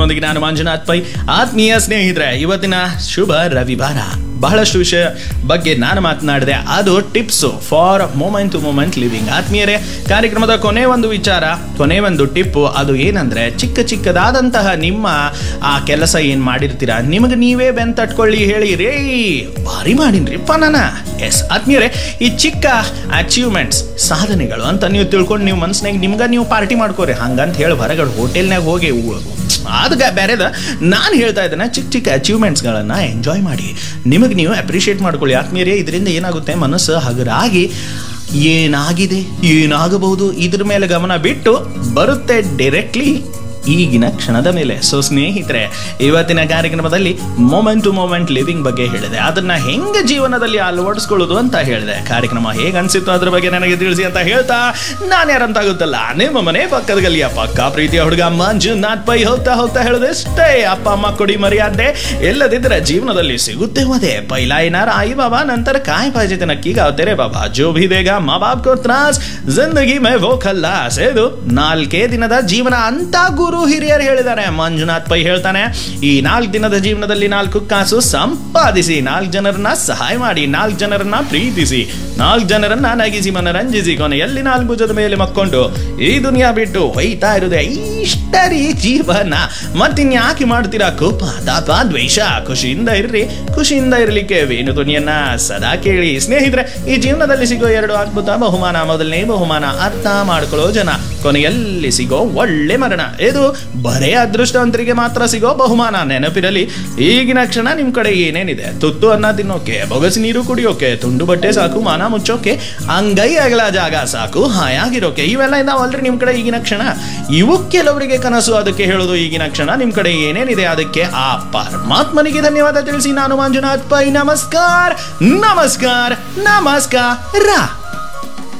ನಿಮ್ಮೊಂದಿಗೆ ನಾನು ಮಂಜುನಾಥ್ ಪೈ ಆತ್ಮೀಯ ಸ್ನೇಹಿತರೆ ಇವತ್ತಿನ ಶುಭ ರವಿವಾರ ಬಹಳಷ್ಟು ವಿಷಯ ಬಗ್ಗೆ ನಾನು ಮಾತನಾಡಿದೆ ಅದು tips for moment to moment living ಆತ್ಮೀಯರೇ ಕಾರ್ಯಕ್ರಮದ ಕೊನೆ ಒಂದು ವಿಚಾರ ಕೊನೆ ಒಂದು ಟಿಪ್ಪು ಅದು ಏನಂದ್ರೆ ಚಿಕ್ಕ ಚಿಕ್ಕದಾದಂತಹ ನಿಮ್ಮ ಆ ಕೆಲಸ ಏನು ಮಾಡಿರ್ತೀರಾ ನಿಮಗೆ ನೀವೇ ಬೆನ್ ತಟ್ಕೊಳ್ಳಿ ಹೇಳಿ ರೇ ಭಾರಿ ಮಾಡಿನ್ರಿಪ್ಪ ನಾನ ಎಸ್ ಆತ್ಮೀಯರೇ ಈ ಚಿಕ್ಕ ಅಚೀವ್ಮೆಂಟ್ಸ್ ಸಾಧನೆಗಳು ಅಂತ ನೀವು ತಿಳ್ಕೊಂಡು ನೀವು ಮನ್ಸ್ನಾಗ ನಿಮ್ಗೆ ನೀವು ಪಾರ್ಟಿ ಮಾಡ್ಕೋರಿ ಹಂಗಂತ ಹೇಳಿ ಹೊರಗಡೆ ಹೋಟೆಲ್ನಾಗ ಹೋಗಿ ಉ- ಅದ್ಗ ಬೇರೆದ ನಾನು ಹೇಳ್ತಾ ಇದ್ದೇನೆ ಚಿಕ್ಕ ಚಿಕ್ಕ ಅಚೀವ್ಮೆಂಟ್ಸ್ಗಳನ್ನು ಎಂಜಾಯ್ ಮಾಡಿ ನಿಮಗೆ ನೀವು ಅಪ್ರಿಷಿಯೇಟ್ ಮಾಡ್ಕೊಳ್ಳಿ ಆತ್ಮೀಯರೇ ಇದರಿಂದ ಏನಾಗುತ್ತೆ ಮನಸ್ಸು ಹಗುರಾಗಿ ಏನಾಗಿದೆ ಏನಾಗಬಹುದು ಇದ್ರ ಮೇಲೆ ಗಮನ ಬಿಟ್ಟು ಬರುತ್ತೆ ಡೈರೆಕ್ಟ್ಲಿ ಈಗಿನ ಕ್ಷಣದ ಮೇಲೆ ಸೊ ಸ್ನೇಹಿತರೆ ಇವತ್ತಿನ ಕಾರ್ಯಕ್ರಮದಲ್ಲಿ ಮೊಮೆಂಟ್ ಟು ಮೊಮೆಂಟ್ ಲಿವಿಂಗ್ ಬಗ್ಗೆ ಹೇಳಿದೆ ಅದನ್ನ ಹೆಂಗೆ ಜೀವನದಲ್ಲಿ ಅಳವಡಿಸ್ಕೊಳ್ಳೋದು ಅಂತ ಹೇಳಿದೆ ಕಾರ್ಯಕ್ರಮ ಹೇಗೆ ಅನ್ಸಿತ್ತು ಅದ್ರ ಬಗ್ಗೆ ನನಗೆ ತಿಳಿಸಿ ಅಂತ ಹೇಳ್ತಾ ನಾನು ಯಾರಂತಾಗುತ್ತಲ್ಲ ನಿಮ್ಮ ಮನೆ ಪಕ್ಕದ ಗಲ್ಲಿಯ ಪಕ್ಕ ಪ್ರೀತಿಯ ಹುಡುಗ ಮಂಜುನಾಥ್ ಪೈ ಹೋಗ್ತಾ ಹೋಗ್ತಾ ಹೇಳಿದೆ ಇಷ್ಟೇ ಅಪ್ಪ ಅಮ್ಮ ಕೊಡಿ ಮರ್ಯಾದೆ ಎಲ್ಲದಿದ್ರೆ ಜೀವನದಲ್ಲಿ ಸಿಗುತ್ತೆ ಮದೆ ಪೈಲಾ ಏನಾರ ಆಯಿ ಬಾಬಾ ನಂತರ काय पाहिजे ते नक्की गाव तेरे बाबा जो भी देगा माँ बाप को त्रास जिंदगी में वो खल्लास ಇದು ನಾಲ್ಕೇ ದಿನದ ಜೀವನ ಅಂತ ಗುರು ಹಿರಿಯರು ಹೇಳಿದ್ದಾರೆ ಮಂಜುನಾಥ್ ಪೈ ಹೇಳ್ತಾನೆ ಈ ನಾಲ್ಕು ದಿನದ ಜೀವನದಲ್ಲಿ ನಾಲ್ಕು ಕಾಸು ಸಂಪಾದಿಸಿ ನಾಲ್ಕು ಜನರನ್ನ ಸಹಾಯ ಮಾಡಿ ನಾಲ್ಕು ಜನರನ್ನ ಪ್ರೀತಿಸಿ ನಾಲ್ಕು ಜನರನ್ನ ನಗಿಸಿ ಮನರಂಜಿಸಿ ಕೊನೆಯಲ್ಲಿ ನಾಲ್ಕು ಭುಜದ ಮೇಲೆ ಮಕ್ಕೊಂಡು ಈ ದುನಿಯಾ ಬಿಟ್ಟು ಒಯ್ತಾ ಇರುದೆ ಇಷ್ಟ ರೀ ಜೀವನ ಮತ್ತಿನ್ಯಾಕೆ ಮಾಡ್ತೀರಾ ಕೋಪ ತಾಪ ದ್ವೇಷ ಖುಷಿಯಿಂದ ಇರ್ರಿ ಖುಷಿಯಿಂದ ಇರ್ಲಿಕ್ಕೆ ವೇಣು ಧ್ವನಿಯನ್ನ ಸದಾ ಕೇಳಿ ಸ್ನೇಹಿತರೆ ಈ ಜೀವನದಲ್ಲಿ ಸಿಗೋ ಎರಡು ಅದ್ಭುತ ಬಹುಮಾನ ಮೊದಲನೇ ಬಹುಮಾನ ಅರ್ಥ ಮಾಡ್ಕೊಳ್ಳೋ ಜನ ಕೊನೆಯಲ್ಲಿ ಸಿಗೋ ಒಳ್ಳೆ ಮರಣ ಇದು ಬರೇ ಅದೃಷ್ಟವಂತರಿಗೆ ಮಾತ್ರ ಸಿಗೋ ಬಹುಮಾನ ನೆನಪಿರಲಿ ಈಗಿನ ಕ್ಷಣ ನಿಮ್ ಕಡೆ ಏನೇನಿದೆ ತುತ್ತು ಅನ್ನ ತಿನ್ನೋಕೆ ಬೊಗಸಿ ನೀರು ಕುಡಿಯೋಕೆ ತುಂಡು ಬಟ್ಟೆ ಸಾಕು ಮಾನ ಮುಚ್ಚೋಕೆ ಅಂಗೈ ಅಗಲ ಜಾಗ ಸಾಕು ಹಾಯಾಗಿರೋಕೆ ಇವೆಲ್ಲ ಇದಾವಲ್ರಿ ನಿಮ್ ಕಡೆ ಈಗಿನ ಕ್ಷಣ ಇವು ಕೆಲವರಿಗೆ ಕನಸು ಅದಕ್ಕೆ ಹೇಳೋದು ಈಗಿನ ಕ್ಷಣ ನಿಮ್ ಕಡೆ ಏನೇನಿದೆ ಅದಕ್ಕೆ ಆ ಪರಮಾತ್ಮನಿಗೆ ಧನ್ಯವಾದ ತಿಳಿಸಿ ನಾನು ಮಂಜುನಾಥ್ ಪೈ ನಮಸ್ಕಾರ ನಮಸ್ಕಾರ ನಮಸ್ಕಾರ